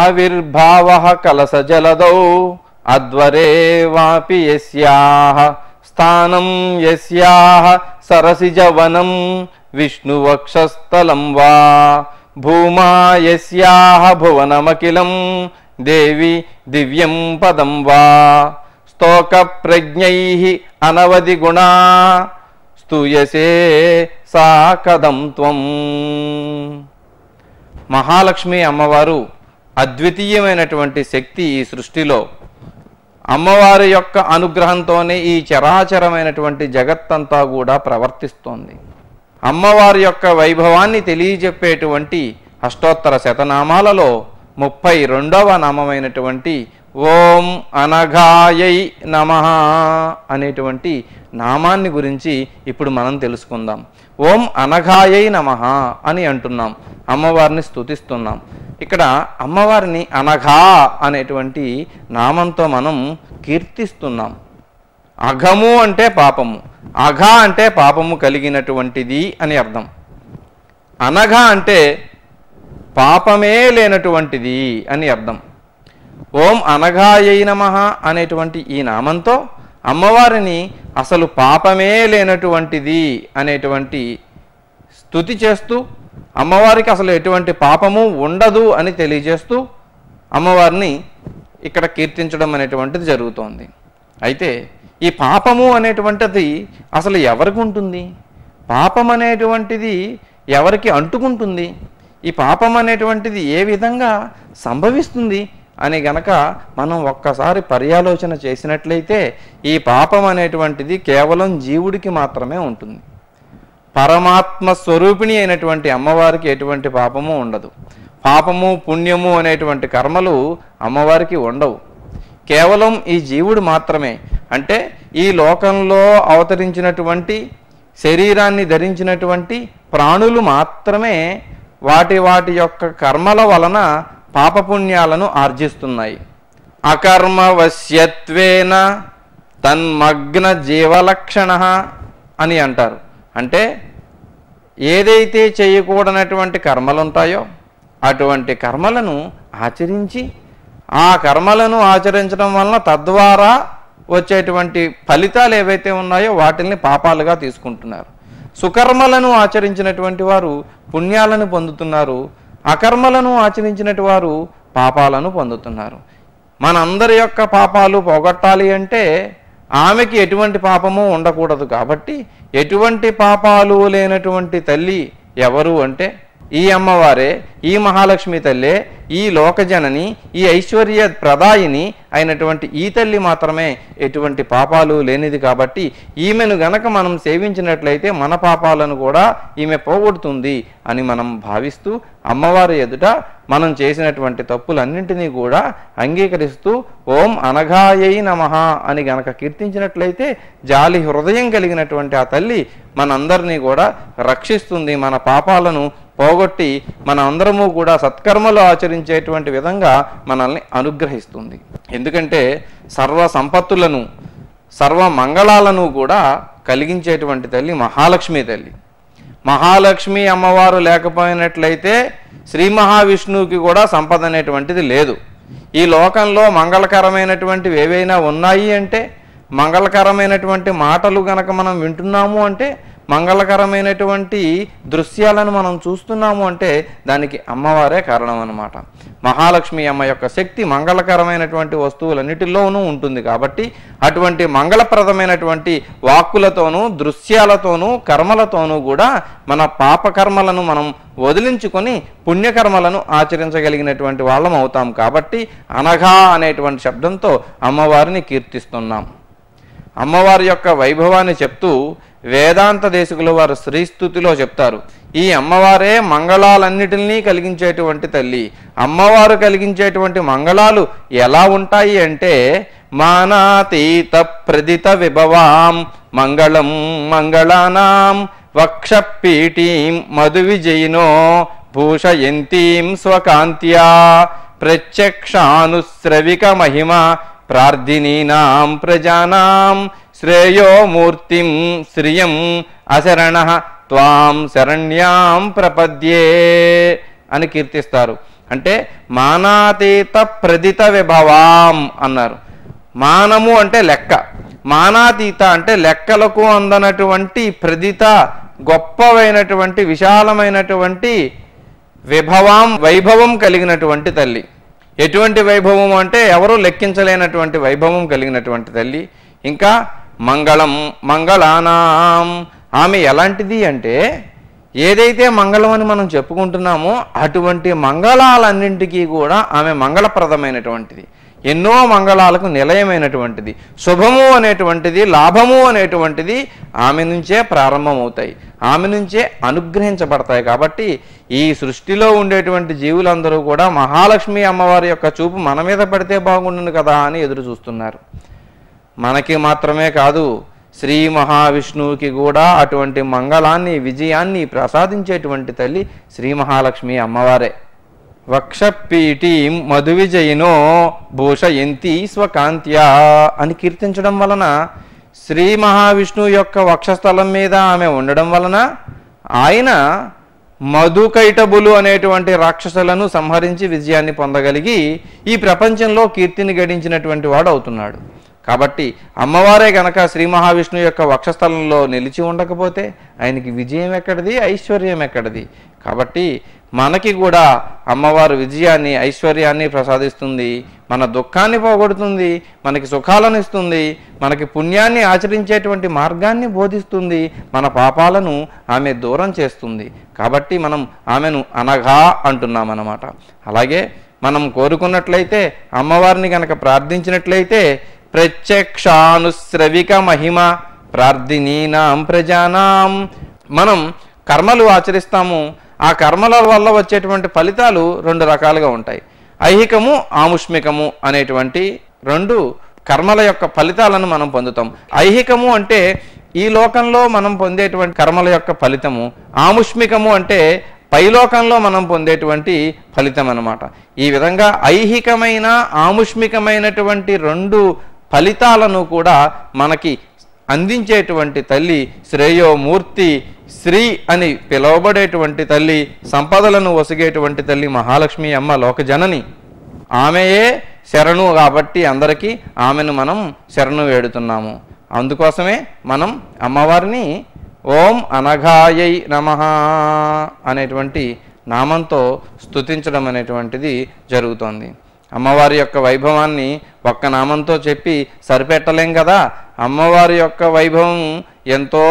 ఆవిర్భావ కలసజలదౌ అద్వరే వాపి యస్యాః స్థానం యస్యాః సరసిజవనం విష్ణువక్షస్థలం వా భూమా యస్యాః భువనమఖిలం దేవి దివ్యం పదం వా స్తోక ప్రజ్ఞై అనవధి గుణా స్తూయసే సా కదం త్వం మహాలక్ష్మి అమ్మవారు అద్వితీయమైనటువంటి శక్తి ఈ సృష్టిలో అమ్మవారి యొక్క అనుగ్రహంతోనే ఈ చరాచరమైనటువంటి జగత్తంతా కూడా ప్రవర్తిస్తోంది అమ్మవారి యొక్క వైభవాన్ని తెలియజెప్పేటువంటి అష్టోత్తర శతనామాలలో ముప్పై రెండవ నామమైనటువంటి ఓం అనఘాయై నమ అనేటువంటి నామాన్ని గురించి ఇప్పుడు మనం తెలుసుకుందాం ఓం అనఘాయై నమ అని అంటున్నాం అమ్మవారిని స్తుతిస్తున్నాం ఇక్కడ అమ్మవారిని అనఘా అనేటువంటి నామంతో మనం కీర్తిస్తున్నాం అఘము అంటే పాపము అఘ అంటే పాపము కలిగినటువంటిది అని అర్థం అనఘ అంటే పాపమే లేనటువంటిది అని అర్థం ఓం అనఘాయై నమ అనేటువంటి ఈ నామంతో అమ్మవారిని అసలు పాపమే లేనటువంటిది అనేటువంటి స్థుతి చేస్తూ అమ్మవారికి అసలు ఎటువంటి పాపము ఉండదు అని తెలియజేస్తూ అమ్మవారిని ఇక్కడ కీర్తించడం అనేటువంటిది జరుగుతోంది అయితే ఈ పాపము అనేటువంటిది అసలు ఎవరికి ఉంటుంది పాపం అనేటువంటిది ఎవరికి అంటుకుంటుంది ఈ పాపం అనేటువంటిది ఏ విధంగా సంభవిస్తుంది అని గనక మనం ఒక్కసారి పర్యాలోచన చేసినట్లయితే ఈ పాపం అనేటువంటిది కేవలం జీవుడికి మాత్రమే ఉంటుంది పరమాత్మ స్వరూపిణి అయినటువంటి అమ్మవారికి ఎటువంటి పాపము ఉండదు పాపము పుణ్యము అనేటువంటి కర్మలు అమ్మవారికి ఉండవు కేవలం ఈ జీవుడు మాత్రమే అంటే ఈ లోకంలో అవతరించినటువంటి శరీరాన్ని ధరించినటువంటి ప్రాణులు మాత్రమే వాటి వాటి యొక్క కర్మల వలన పాపపుణ్యాలను ఆర్జిస్తున్నాయి అకర్మవశ్యత్వేన తన్మగ్న జీవలక్షణ అని అంటారు అంటే ఏదైతే చేయకూడనటువంటి కర్మలు ఉంటాయో అటువంటి కర్మలను ఆచరించి ఆ కర్మలను ఆచరించడం వలన తద్వారా వచ్చేటువంటి ఫలితాలు ఏవైతే ఉన్నాయో వాటిని పాపాలుగా తీసుకుంటున్నారు సుకర్మలను ఆచరించినటువంటి వారు పుణ్యాలను పొందుతున్నారు అకర్మలను ఆచరించినటువంటి వారు పాపాలను పొందుతున్నారు మనందరి యొక్క పాపాలు పోగొట్టాలి అంటే ఆమెకి ఎటువంటి పాపము ఉండకూడదు కాబట్టి ఎటువంటి పాపాలు లేనటువంటి తల్లి ఎవరు అంటే ఈ అమ్మవారే ఈ మహాలక్ష్మి తల్లే ఈ లోకజనని ఈ ఐశ్వర్య ప్రదాయిని అయినటువంటి ఈ తల్లి మాత్రమే ఎటువంటి పాపాలు లేనిది కాబట్టి ఈమెను గనక మనం సేవించినట్లయితే మన పాపాలను కూడా ఈమె పోగొడుతుంది అని మనం భావిస్తూ అమ్మవారి ఎదుట మనం చేసినటువంటి తప్పులన్నింటినీ కూడా అంగీకరిస్తూ ఓం అనఘాయై నమః అని గనక కీర్తించినట్లయితే జాలి హృదయం కలిగినటువంటి ఆ తల్లి మనందరినీ కూడా రక్షిస్తుంది మన పాపాలను పోగొట్టి మన అందరము కూడా సత్కర్మలు ఆచరించేటువంటి విధంగా మనల్ని అనుగ్రహిస్తుంది ఎందుకంటే సర్వ సంపత్తులను సర్వ మంగళాలను కూడా కలిగించేటువంటి తల్లి మహాలక్ష్మి తల్లి మహాలక్ష్మి అమ్మవారు లేకపోయినట్లయితే శ్రీ మహావిష్ణువుకి కూడా సంపద అనేటువంటిది లేదు ఈ లోకంలో మంగళకరమైనటువంటివి ఏవైనా ఉన్నాయి అంటే మంగళకరమైనటువంటి మాటలు గనక మనం వింటున్నాము అంటే మంగళకరమైనటువంటి దృశ్యాలను మనం చూస్తున్నాము అంటే దానికి అమ్మవారే కారణం అన్నమాట మహాలక్ష్మి అమ్మ యొక్క శక్తి మంగళకరమైనటువంటి వస్తువులన్నిటిలోనూ ఉంటుంది కాబట్టి అటువంటి మంగళప్రదమైనటువంటి వాక్కులతోనూ దృశ్యాలతోనూ కర్మలతోనూ కూడా మన పాపకర్మలను మనం వదిలించుకొని పుణ్యకర్మలను ఆచరించగలిగినటువంటి వాళ్ళం అవుతాం కాబట్టి అనఘా అనేటువంటి శబ్దంతో అమ్మవారిని కీర్తిస్తున్నాం అమ్మవారి యొక్క వైభవాన్ని చెప్తూ వేదాంత దేశకులు వారు శ్రీస్థుతిలో చెప్తారు ఈ అమ్మవారే మంగళాలన్నిటినీ కలిగించేటువంటి తల్లి అమ్మవారు కలిగించేటువంటి మంగళాలు ఎలా ఉంటాయి అంటే మానాతీత ప్రదిత విభవాం మంగళం మంగళానాం వక్షపీఠీం మధు విజయినో భూషయంతీం స్వకాంత్యా ప్రత్యక్షానుశ్రవిక మహిమ ప్రార్థినీనాం ప్రజానాం శ్రేయో మూర్తిం శ్రియం అశరణ త్వాం శరణ్యాం ప్రపద్యే అని కీర్తిస్తారు అంటే మానాతీత ప్రదిత విభవాం అన్నారు మానము అంటే లెక్క మానాతీత అంటే లెక్కలకు అందనటువంటి ప్రదిత గొప్పవైనటువంటి విశాలమైనటువంటి విభవం వైభవం కలిగినటువంటి తల్లి ఎటువంటి వైభవం అంటే ఎవరు లెక్కించలేనటువంటి వైభవం కలిగినటువంటి తల్లి ఇంకా మంగళం మంగళానాం ఆమె ఎలాంటిది అంటే ఏదైతే మంగళం అని మనం చెప్పుకుంటున్నామో అటువంటి మంగళాలన్నింటికీ కూడా ఆమె మంగళప్రదమైనటువంటిది ఎన్నో మంగళాలకు నిలయమైనటువంటిది శుభము అనేటువంటిది లాభము అనేటువంటిది ఆమె నుంచే ప్రారంభమవుతాయి ఆమె నుంచే అనుగ్రహించబడతాయి కాబట్టి ఈ సృష్టిలో ఉండేటువంటి జీవులందరూ కూడా మహాలక్ష్మి అమ్మవారి యొక్క చూపు మన మీద పడితే బాగుండును కదా అని ఎదురు చూస్తున్నారు మనకి మాత్రమే కాదు శ్రీ మహావిష్ణువుకి కూడా అటువంటి మంగళాన్ని విజయాన్ని ప్రసాదించేటువంటి తల్లి శ్రీ మహాలక్ష్మి అమ్మవారే వక్షపీఠీం మధు విజయినో భూషయంతి స్వకాంత్యా అని కీర్తించడం వలన శ్రీ మహావిష్ణువు యొక్క వక్షస్థలం మీద ఆమె ఉండడం వలన ఆయన మధుకైటబులు అనేటువంటి రాక్షసులను సంహరించి విజయాన్ని పొందగలిగి ఈ ప్రపంచంలో కీర్తిని గడించినటువంటి వాడు అవుతున్నాడు కాబట్టి అమ్మవారే గనక శ్రీ మహావిష్ణువు యొక్క వక్షస్థలంలో నిలిచి ఉండకపోతే ఆయనకి విజయం ఎక్కడిది ఐశ్వర్యం ఎక్కడిది కాబట్టి మనకి కూడా అమ్మవారు విజయాన్ని ఐశ్వర్యాన్ని ప్రసాదిస్తుంది మన దుఃఖాన్ని పోగొడుతుంది మనకి సుఖాలను ఇస్తుంది మనకి పుణ్యాన్ని ఆచరించేటువంటి మార్గాన్ని బోధిస్తుంది మన పాపాలను ఆమె దూరం చేస్తుంది కాబట్టి మనం ఆమెను అనగా అంటున్నాం అన్నమాట అలాగే మనం కోరుకున్నట్లయితే అమ్మవారిని కనుక ప్రార్థించినట్లయితే ప్రత్యక్షానుశ్రవిక మహిమ ప్రార్థినీనాం ప్రజానాం మనం కర్మలు ఆచరిస్తాము ఆ కర్మల వల్ల వచ్చేటువంటి ఫలితాలు రెండు రకాలుగా ఉంటాయి ఐహికము ఆముష్మికము అనేటువంటి రెండు కర్మల యొక్క ఫలితాలను మనం పొందుతాం ఐహికము అంటే ఈ లోకంలో మనం పొందేటువంటి కర్మల యొక్క ఫలితము ఆముష్మికము అంటే పైలోకంలో మనం పొందేటువంటి ఫలితం అన్నమాట ఈ విధంగా ఐహికమైన ఆముష్మికమైనటువంటి రెండు ఫలితాలను కూడా మనకి అందించేటువంటి తల్లి శ్రేయోమూర్తి శ్రీ అని పిలువబడేటువంటి తల్లి సంపదలను ఒసిగేటువంటి తల్లి మహాలక్ష్మి అమ్మ లోకజనని ఆమెయే శరణు కాబట్టి అందరికీ ఆమెను మనం శరణు వేడుతున్నాము అందుకోసమే మనం అమ్మవారిని ఓం అనఘాయై నమ అనేటువంటి నామంతో స్తుతించడం అనేటువంటిది జరుగుతోంది అమ్మవారి యొక్క వైభవాన్ని ఒక్క నామంతో చెప్పి సరిపెట్టలేం కదా అమ్మవారి యొక్క వైభవం ఎంతో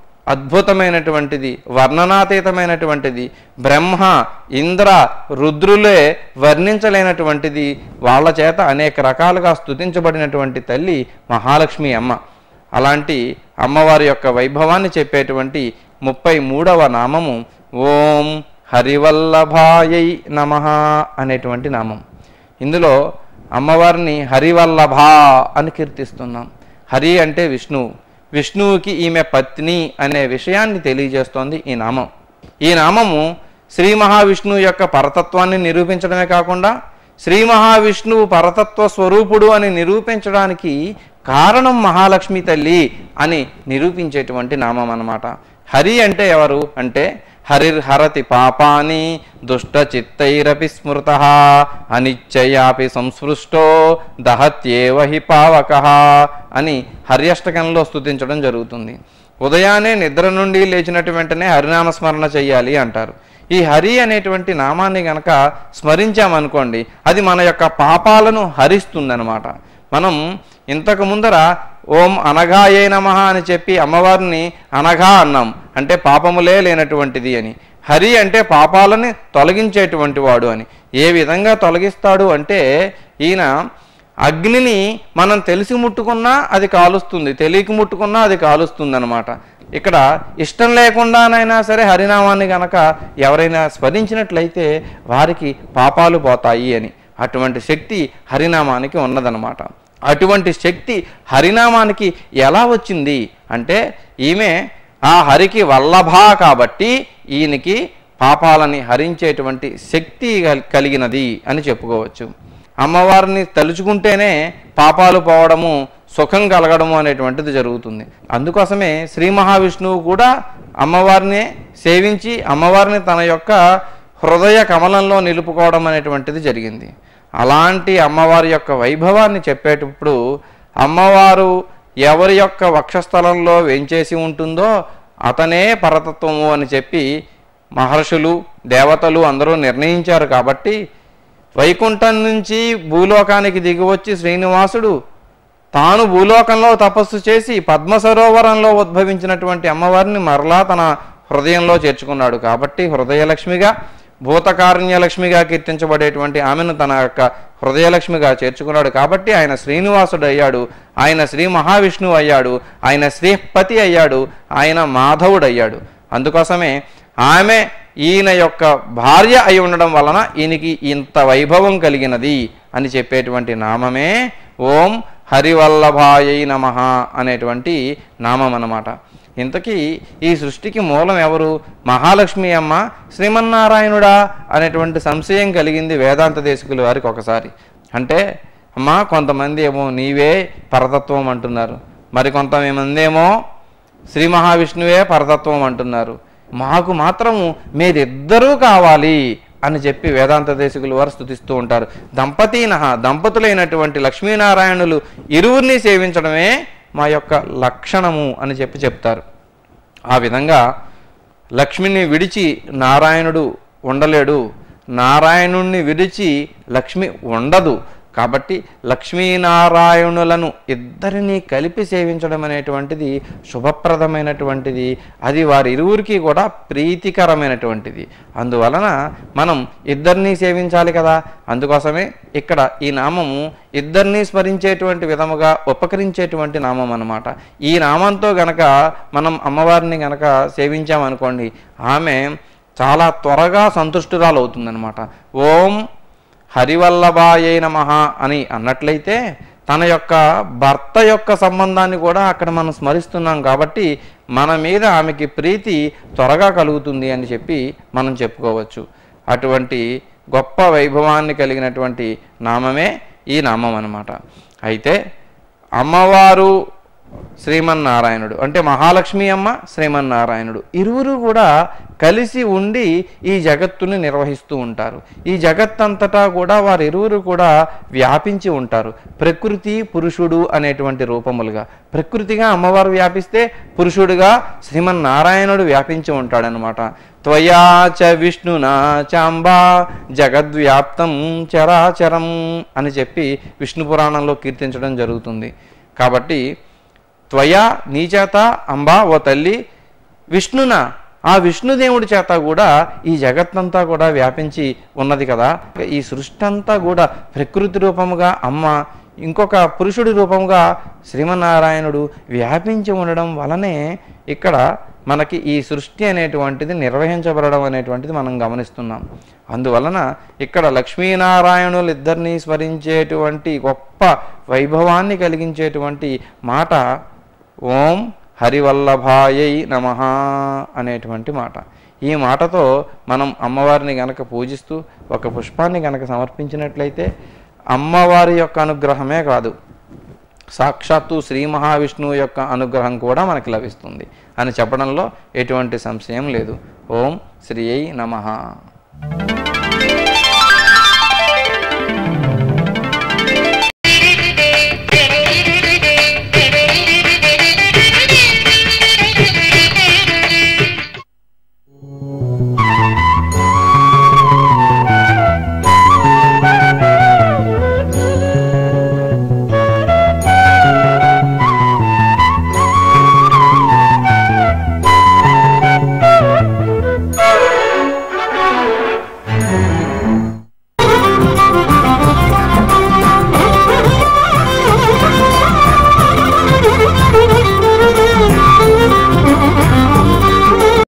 అద్భుతమైనటువంటిది వర్ణనాతీతమైనటువంటిది బ్రహ్మ ఇంద్ర రుద్రులే వర్ణించలేనటువంటిది వాళ్ళ చేత అనేక రకాలుగా స్తుతించబడినటువంటి తల్లి మహాలక్ష్మి అమ్మ అలాంటి అమ్మవారి యొక్క వైభవాన్ని చెప్పేటువంటి ముప్పై మూడవ నామము ఓం హరివల్లభాయై నమ అనేటువంటి నామం ఇందులో అమ్మవారిని హరివల్లభ అని కీర్తిస్తున్నాం హరి అంటే విష్ణువు విష్ణువుకి ఈమె పత్ని అనే విషయాన్ని తెలియజేస్తోంది ఈ నామం ఈ నామము శ్రీ మహావిష్ణువు యొక్క పరతత్వాన్ని నిరూపించడమే కాకుండా శ్రీ మహావిష్ణువు పరతత్వ స్వరూపుడు అని నిరూపించడానికి కారణం మహాలక్ష్మి తల్లి అని నిరూపించేటువంటి నామం అన్నమాట హరి అంటే ఎవరు అంటే హరిర్హరతి పాపాని దుష్ట చిత్తైరపి స్మృత అనిశ్చయాపి సంస్పృష్టో దహత్యేవ హి పావక అని హర్యష్టకంలో స్తుతించడం జరుగుతుంది ఉదయాన్నే నిద్ర నుండి లేచినట్టు వెంటనే హరినామస్మరణ చెయ్యాలి అంటారు ఈ హరి అనేటువంటి నామాన్ని గనక స్మరించామనుకోండి అది మన యొక్క పాపాలను హరిస్తుందన్నమాట మనం ఇంతకు ముందర ఓం అనఘాయే నమ అని చెప్పి అమ్మవారిని అనఘా అన్నాం అంటే పాపములే లేనటువంటిది అని హరి అంటే పాపాలని తొలగించేటువంటి వాడు అని ఏ విధంగా తొలగిస్తాడు అంటే ఈయన అగ్నిని మనం తెలిసి ముట్టుకున్నా అది కాలుస్తుంది తెలియక ముట్టుకున్నా అది కాలుస్తుంది అనమాట ఇక్కడ ఇష్టం లేకుండానైనా సరే హరినామాన్ని గనక ఎవరైనా స్మరించినట్లయితే వారికి పాపాలు పోతాయి అని అటువంటి శక్తి హరినామానికి ఉన్నదనమాట అటువంటి శక్తి హరినామానికి ఎలా వచ్చింది అంటే ఈమె ఆ హరికి వల్లభా కాబట్టి ఈయనకి పాపాలని హరించేటువంటి శక్తి కల్- కలిగినది అని చెప్పుకోవచ్చు అమ్మవారిని తలుచుకుంటేనే పాపాలు పోవడము సుఖం కలగడము అనేటువంటిది జరుగుతుంది అందుకోసమే శ్రీ మహావిష్ణువు కూడా అమ్మవారిని సేవించి అమ్మవారిని తన యొక్క హృదయ కమలంలో నిలుపుకోవడం అనేటువంటిది జరిగింది అలాంటి అమ్మవారి యొక్క వైభవాన్ని చెప్పేటప్పుడు అమ్మవారు ఎవరి యొక్క వక్షస్థలంలో వెంచేసి ఉంటుందో అతనే పరతత్వము అని చెప్పి మహర్షులు దేవతలు అందరూ నిర్ణయించారు కాబట్టి వైకుంఠం నుంచి భూలోకానికి దిగివచ్చి శ్రీనివాసుడు తాను భూలోకంలో తపస్సు చేసి పద్మ సరోవరంలో ఉద్భవించినటువంటి అమ్మవారిని మరలా తన హృదయంలో చేర్చుకున్నాడు కాబట్టి హృదయలక్ష్మిగా భూతకారుణ్యలక్ష్మిగా కీర్తించబడేటువంటి ఆమెను తన యొక్క హృదయలక్ష్మిగా చేర్చుకున్నాడు కాబట్టి ఆయన శ్రీనివాసుడు అయ్యాడు ఆయన శ్రీ మహావిష్ణువు అయ్యాడు ఆయన శ్రీపతి అయ్యాడు ఆయన మాధవుడు అయ్యాడు అందుకోసమే ఆమె ఈయన యొక్క భార్య అయి ఉండడం వలన ఈయనకి ఇంత వైభవం కలిగినది అని చెప్పేటువంటి నామమే ఓం హరివల్లభాయై నమ అనేటువంటి నామం అన్నమాట ఇంతకీ ఈ సృష్టికి మూలం ఎవరు మహాలక్ష్మి అమ్మ శ్రీమన్నారాయణుడా అనేటువంటి సంశయం కలిగింది వేదాంత దేశకుల వారికి ఒకసారి అంటే అమ్మా కొంతమంది ఏమో నీవే పరతత్వం అంటున్నారు మరి కొంతమంది ఏమో శ్రీ మహావిష్ణువే పరతత్వం అంటున్నారు మాకు మాత్రము మీరిద్దరూ కావాలి అని చెప్పి వేదాంత దేశకులు వారు స్థుతిస్తూ ఉంటారు దంపతీనహ దంపతులైనటువంటి లక్ష్మీనారాయణులు ఇరువురిని సేవించడమే మా యొక్క లక్షణము అని చెప్పి చెప్తారు ఆ విధంగా లక్ష్మిని విడిచి నారాయణుడు ఉండలేడు నారాయణుణ్ణి విడిచి లక్ష్మి ఉండదు కాబట్టి లక్ష్మీనారాయణులను ఇద్దరిని కలిపి సేవించడం అనేటువంటిది శుభప్రదమైనటువంటిది అది వారి ఇరువురికి కూడా ప్రీతికరమైనటువంటిది అందువలన మనం ఇద్దరిని సేవించాలి కదా అందుకోసమే ఇక్కడ ఈ నామము ఇద్దరిని స్మరించేటువంటి విధముగా ఉపకరించేటువంటి నామం అన్నమాట ఈ నామంతో గనక మనం అమ్మవారిని గనక సేవించామనుకోండి ఆమె చాలా త్వరగా సంతుష్టురాలు అవుతుందన్నమాట ఓం హరివల్లభాయై నమ అని అన్నట్లయితే తన యొక్క భర్త యొక్క సంబంధాన్ని కూడా అక్కడ మనం స్మరిస్తున్నాం కాబట్టి మన మీద ఆమెకి ప్రీతి త్వరగా కలుగుతుంది అని చెప్పి మనం చెప్పుకోవచ్చు అటువంటి గొప్ప వైభవాన్ని కలిగినటువంటి నామమే ఈ నామం అన్నమాట అయితే అమ్మవారు శ్రీమన్నారాయణుడు అంటే మహాలక్ష్మి అమ్మ శ్రీమన్నారాయణుడు ఇరువురు కూడా కలిసి ఉండి ఈ జగత్తుని నిర్వహిస్తూ ఉంటారు ఈ జగత్తంతటా కూడా వారు ఇరువురు కూడా వ్యాపించి ఉంటారు ప్రకృతి పురుషుడు అనేటువంటి రూపములుగా ప్రకృతిగా అమ్మవారు వ్యాపిస్తే పురుషుడుగా శ్రీమన్నారాయణుడు వ్యాపించి ఉంటాడనమాట త్వయా చ విష్ణునా చాంబా జగద్వ్యాప్తం చరాచరం అని చెప్పి విష్ణు పురాణంలో కీర్తించడం జరుగుతుంది కాబట్టి త్వయా నీ చేత అంబా ఓ తల్లి విష్ణున ఆ విష్ణుదేవుడి చేత కూడా ఈ జగత్తంతా కూడా వ్యాపించి ఉన్నది కదా ఈ సృష్టి అంతా కూడా ప్రకృతి రూపముగా అమ్మ ఇంకొక పురుషుడి రూపంగా శ్రీమన్నారాయణుడు వ్యాపించి ఉండడం వలనే ఇక్కడ మనకి ఈ సృష్టి అనేటువంటిది నిర్వహించబడడం అనేటువంటిది మనం గమనిస్తున్నాం అందువలన ఇక్కడ లక్ష్మీనారాయణులు ఇద్దరిని స్మరించేటువంటి గొప్ప వైభవాన్ని కలిగించేటువంటి మాట ఓం హరివల్లభాయై నమ అనేటువంటి మాట ఈ మాటతో మనం అమ్మవారిని గనక పూజిస్తూ ఒక పుష్పాన్ని గనక సమర్పించినట్లయితే అమ్మవారి యొక్క అనుగ్రహమే కాదు సాక్షాత్తు శ్రీ మహావిష్ణువు యొక్క అనుగ్రహం కూడా మనకి లభిస్తుంది అని చెప్పడంలో ఎటువంటి సంశయం లేదు ఓం శ్రీ నమ